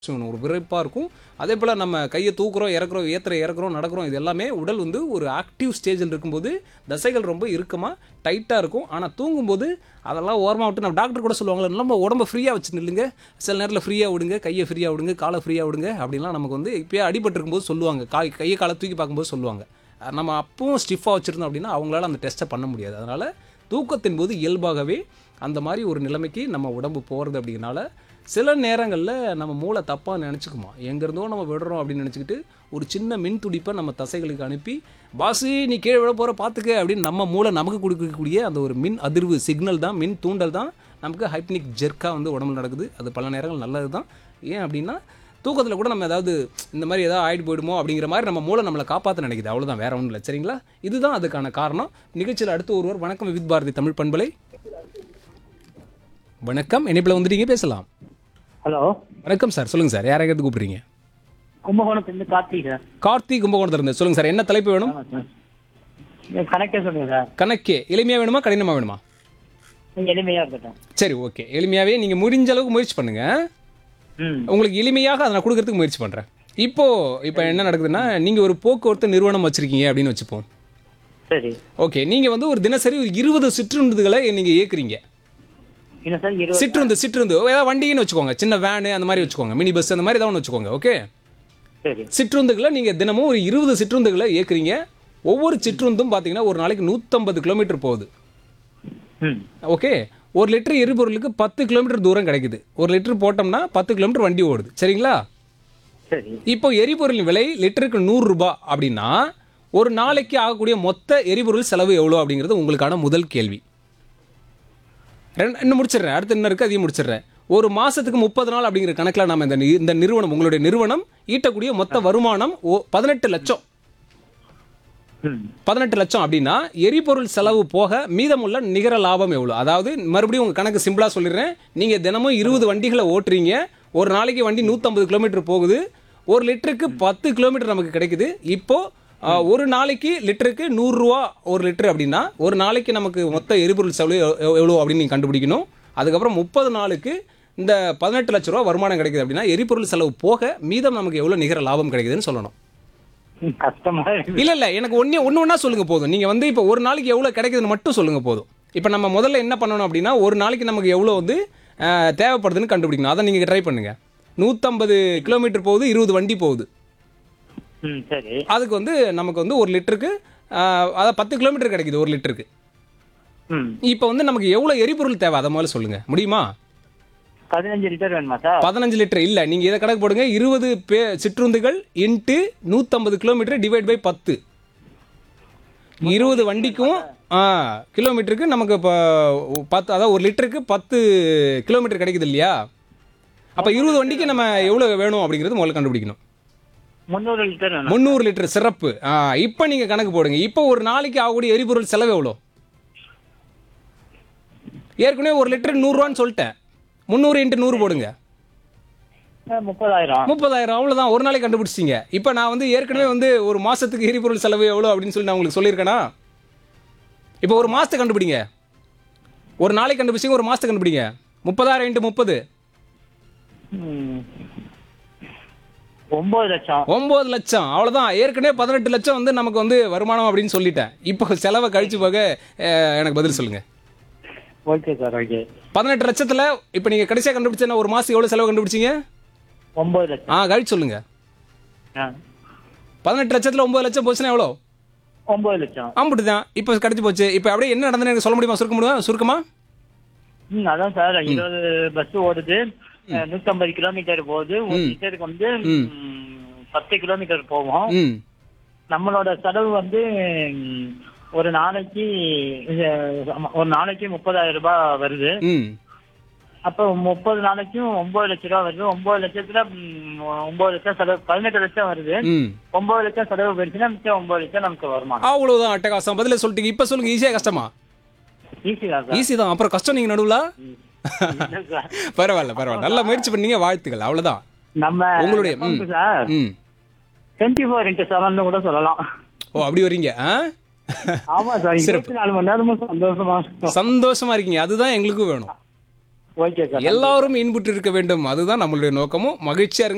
சொல்லணும். ஒரு விரைப்பாக இருக்கும் அதே போல் நம்ம கையை தூக்குறோம் இறக்குறோம் ஏற்றுற இறக்குறோம் நடக்கிறோம் இது எல்லாமே உடல் வந்து ஒரு ஆக்டிவ் ஸ்டேஜில் இருக்கும்போது தசைகள் ரொம்ப இறுக்கமாக டைட்டாக இருக்கும் ஆனால் தூங்கும்போது அதெல்லாம் ஓரமாக விட்டு நம்ம டாக்டர் கூட சொல்லுவாங்களே நம்ம உடம்ப ஃப்ரீயாக வச்சு நில்லுங்க சில நேரத்தில் ஃப்ரீயாக விடுங்க கையை ஃப்ரீயாக விடுங்க காலை ஃப்ரீயாக விடுங்க அப்படின்லாம் நமக்கு வந்து இப்போயே அடிபட்டிருக்கும்போது சொல்லுவாங்க காய் கையை காலை தூக்கி பார்க்கும்போது சொல்லுவாங்க அஹ் நம்ம அப்பவும் ஸ்டிஃபாக வச்சுருந்தோம் அப்படின்னா அவங்களால அந்த டெஸ்ட்டை பண்ண முடியாது அதனால் தூக்கத்தின் போது இயல்பாகவே அந்த மாதிரி ஒரு நிலைமைக்கு நம்ம உடம்பு போகிறது அப்படிங்கனால சில நேரங்களில் நம்ம மூளை தப்பாக நினச்சிக்குமா எங்கேருந்தோ நம்ம விடுறோம் அப்படின்னு நினச்சிக்கிட்டு ஒரு சின்ன மின் துடிப்பை நம்ம தசைகளுக்கு அனுப்பி பாசு நீ கீழே விழ போகிற பார்த்துக்க அப்படின்னு நம்ம மூளை நமக்கு கொடுக்கக்கூடிய அந்த ஒரு மின் அதிர்வு சிக்னல் தான் மின் தூண்டல் தான் நமக்கு ஹைப்னிக் ஜெர்க்காக வந்து உடம்புல நடக்குது அது பல நேரங்கள் நல்லது தான் ஏன் அப்படின்னா தூக்கத்தில் கூட நம்ம ஏதாவது இந்த மாதிரி ஏதாவது ஆயிட்டு போயிடுமோ அப்படிங்கிற மாதிரி நம்ம மூளை நம்மளை காப்பாற்ற நினைக்குது அவ்வளோதான் வேற ஒன்றும் இல்லை சரிங்களா இதுதான் அதுக்கான காரணம் நிகழ்ச்சியில் அடுத்து ஒருவர் வணக்கம் வித் பாரதி தமிழ் பண்பலை வணக்கம் இணைப்பில் வந்துட்டீங்க பேசலாம் ஹலோ வணக்கம் சார் சொல்லுங்கள் சார் யாரை கேட்டு கூப்பிடுறீங்க கும்பகோணத்துலேருந்து கார்த்திக் சார் கார்த்திக் கும்பகோணத்திலிருந்து சொல்லுங்கள் சார் என்ன தலைப்பு வேணும் ஆமாம் சார் கணக்கே சொல்லுங்க சார் கணக்கே எளிமையாக வேணுமா கடினமாக வேணுமா நீங்கள் எளிமையாக இருக்கட்டும் சரி ஓகே எளிமையாகவே நீங்கள் முடிஞ்ச அளவுக்கு முயற்சி பண்ணுங்கள் ம் உங்களுக்கு எளிமையாக அதை நான் கொடுக்கறதுக்கு முயற்சி பண்ணுறேன் இப்போ இப்போ என்ன நடக்குதுன்னா நீங்கள் ஒரு போக்குவரத்து நிறுவனம் வச்சுருக்கீங்க அப்படின்னு வச்சுப்போம் சரி ஓகே நீங்கள் வந்து ஒரு தினசரி ஒரு இருபது சிற்றுந்துகளை நீங்கள் இயக்குறீங்க என்ன சார் இருபது சிற்றுந்து சிற்றுந்து ஏதாவது வண்டின்னு வச்சுக்கோங்க சின்ன வேனு அந்த மாதிரி வச்சுக்கோங்க மினி பஸ் அந்த மாதிரி ஏதாவது ஒன்று வச்சுக்கோங்க ஓகே சரி சிற்றுந்துகளை நீங்கள் தினமும் ஒரு இருபது சிற்றுந்துகளை இயக்குறீங்க ஒவ்வொரு சிற்றுந்தும் பார்த்தீங்கன்னா ஒரு நாளைக்கு நூற்றம்பது கிலோமீட்டர் போகுது ம் ஓகே ஒரு லிட்டர் எரிபொருளுக்கு பத்து கிலோமீட்டர் தூரம் கிடைக்குது ஒரு லிட்டர் போட்டோம்னா பத்து கிலோமீட்டர் வண்டி ஓடுது சரிங்களா சரி இப்போ எரிபொருளின் விலை லிட்டருக்கு நூறு ரூபாய் அப்படின்னா ஒரு நாளைக்கு ஆகக்கூடிய மொத்த எரிபொருள் செலவு எவ்வளோ அப்படிங்கிறது உங்களுக்கான முதல் கேள்வி ரெண்டு இன்னும் முடிச்சிடுறேன் அடுத்து என்ன இருக்குது அதையும் முடிச்சிடுறேன் ஒரு மாதத்துக்கு முப்பது நாள் அப்படிங்கிற கணக்கில் நம்ம இந்த நி- இந்த நிறுவனம் உங்களுடைய நிறுவனம் ஈட்டக்கூடிய மொத்த வருமானம் ஓ பதினெட்டு லட்சம் ம் பதினெட்டு லட்சம் அப்படின்னா எரிபொருள் செலவு போக மீதமுள்ள நிகர லாபம் எவ்வளோ அதாவது மறுபடியும் உங்கள் கணக்கு சிம்பிளாக சொல்லிடுறேன் நீங்கள் தினமும் இருபது வண்டிகளை ஓட்டுறீங்க ஒரு நாளைக்கு வண்டி நூற்றம்பது கிலோமீட்டர் போகுது ஒரு லிட்டருக்கு பத்து கிலோமீட்டர் நமக்கு கிடைக்குது இப்போ ஆ, ஒரு நாளைக்கு லிட்டருக்கு நூறுரூவா ஒரு லிட்டர் அப்படின்னா ஒரு நாளைக்கு நமக்கு மொத்த எரிபொருள் செலவு எவ்- எவ்- எவ்வளோ அப்படின்னு நீங்கள் கண்டுபிடிக்கணும் அதுக்கப்புறம் முப்பது நாளுக்கு இந்த பதினெட்டு லட்ச ரூபா வருமானம் கிடைக்குது அப்படின்னா எரிபொருள் செலவு போக மீதம் நமக்கு எவ்வளோ நிகர லாபம் கிடைக்குதுன்னு சொல்லணும் ம், கஷ்டமா இருக்கு இல்ல இல்ல எனக்கு ஒண்ணே ஒண்ணு ஒண்ணா சொல்லுங்க போதும் நீங்க வந்து இப்போ ஒரு நாளைக்கு எவ்வளவு கிடைக்குதுன்னு மட்டும் சொல்லுங்க போதும் இப்போ நம்ம முதல்ல என்ன பண்ணணும் அப்படின்னா ஒரு நாளைக்கு நமக்கு எவ்வளவு வந்து அஹ், தேவைப்படுதுன்னு கண்டுபிடிக்கணும் அதை நீங்க ட்ரை பண்ணுங்க நூற்றம்பது கிலோமீட்டர் போகுது இருபது வண்டி போகுது ம் சரி அதுக்கு வந்து நமக்கு வந்து ஒரு லிட்டருக்கு அஹ், அதாவது பத்து கிலோமீட்டர் கிடைக்குது ஒரு லிட்டருக்கு ம் இப்போ வந்து நமக்கு எவ்வளோ எரிபொருள் தேவை அதை முதல்ல சொல்லுங்க முடியுமா பதினஞ்சு லிட்டர் வேணுமா சார் பதினஞ்சு லிட்டர் இல்லை நீங்கள் இதை கணக்கு போடுங்க இருபது பே சிற்றுந்துகள் இன்ட்டு நூற்றம்பது கிலோமீட்டர் டிவைட் பை பத்து இருபது வண்டிக்கும் ஆ கிலோமீட்டருக்கு நமக்கு இப்போ பத்து அதாவது ஒரு லிட்டருக்கு பத்து கிலோமீட்டர் கிடைக்குது இல்லையா அப்போ இருபது வண்டிக்கு நம்ம எவ்வளோ வேணும் அப்படிங்கிறது முதல்ல கண்டுபிடிக்கணும் முந்நூறு லிட்டர் வேணும் முந்நூறு லிட்டர் சிறப்பு ஆ இப்போ நீங்கள் கணக்கு போடுங்க இப்போ ஒரு நாளைக்கு ஆகக்கூடிய எரிபொருள் செலவு எவ்வளோ ஏற்கனவே ஒரு லிட்டர் நூறுரூவான்னு சொல்லிட்டேன் முந்நூறு இன்ட்டு நூறு போடுங்க சார், முப்பதாயிரம் முப்பதாயிரம் அவ்வளோதான் ஒரு நாளைக்கு கண்டுபிடிச்சிங்க இப்போ நான் வந்து ஏற்கனவே வந்து ஒரு மாதத்துக்கு எரிபொருள் செலவு எவ்வளோ அப்படின்னு சொல்லி நான் உங்களுக்கு சொல்லியிருக்கேனா இப்போ ஒரு மாதத்துக்கு கண்டுபிடிங்க ஒரு நாளைக்கு கண்டுபிடிச்சிங்க ஒரு மாதத்துக்கு கண்டுபிடிங்க முப்பதாயிரம் இன்ட்டு முப்பது ம். ஒன்பது லட்சம் ஒம்பது லட்சம் அவ்வளோதான் ஏற்கனவே பதினெட்டு லட்சம் வந்து நமக்கு வந்து வருமானம் அப்படின்னு சொல்லிட்டேன் இப்போ செலவை கழிச்சு போக அஹ், எனக்கு பதில் சொல்லுங்கள் ஓகே சார் ஓகே பதினெட்டு லட்சத்தில் இப்போ நீங்கள் கடைசியாக கண்டுபிடிச்சா ஒரு மாதம் எவ்வளோ செலவு கண்டுபிடிச்சிங்க ஒன்பது லட்சம் ஆ கழிச்சு சொல்லுங்கள் ஆ பதினெட்டு லட்சத்தில் ஒம்பது லட்சம் போச்சுன்னா எவ்வளோ ஒன்பது லட்சம் ஆம்பிட்டு தான் இப்போ கிடைச்சி போச்சு இப்போ அப்படியே என்ன நடந்ததுன்னு எனக்கு சொல்ல முடியுமா சுருக்க முடியுமா சுருக்கமா ம் அதான் சார் இருபது பஸ் ஓடுது அஹ், நூத்தம்பது கிலோமீட்டர் போகுது ஒரு லிட்டருக்கு வந்து ம், பத்து கிலோமீட்டர் போகும் ம் நம்மளோட செலவு வந்து ம், ஒரு நாளைக்கு அஹ், ஆமா, ஒரு நாளைக்கு முப்பதாயிரம் ரூபாய் வருது ம் அப்போ முப்பது நாளைக்கும் ஒன்பது லட்ச ரூபா வருது ஒன்பது லட்சத்துல ம், ஒன்பது லட்சம் செலவு பதினெட்டு லட்சம் வருது ம் ஒன்பது லட்சம் செலவு போயிடுச்சுன்னா மிச்சம் ஒன்பது லட்சம் நமக்கு வருமானம் அவ்வளவுதான் அட்டகாசம் பதில சொல்லிட்டீங்க இப்போ சொல்லுங்க ஈஸியா கஷ்டமா ஈஸி தான் சார் ஈஸி தான் அப்புறம் கஷ்டம் நீங்க நடுவுல இல்ல சார். பரவாயில்ல பரவாயில்ல நல்லா முயற்சி பண்ணீங்க வாழ்த்துக்கள் அவ்வளவுதான் நம்ம உங்களுடைய, ம். account சார் ம் டுவெண்ட்டி ஃபோர் இன்ட்டு செவன் கூட சொல்லலாம் ஓ அப்படி வர்றீங்க ஆ ஆமா சார் சிறப்பு. இருபத்தி நாலு மணி நேரமும் சந்தோஷமா இருக்கும் சந்தோஷமா இருக்கீங்க அதுதான் எங்களுக்கும் வேணும் ஓகே சார் எல்லாரும் இன்புற்று இருக்க வேண்டும் அதுதான் நம்மளுடைய நோக்கமும் மகிழ்ச்சியா இருங்க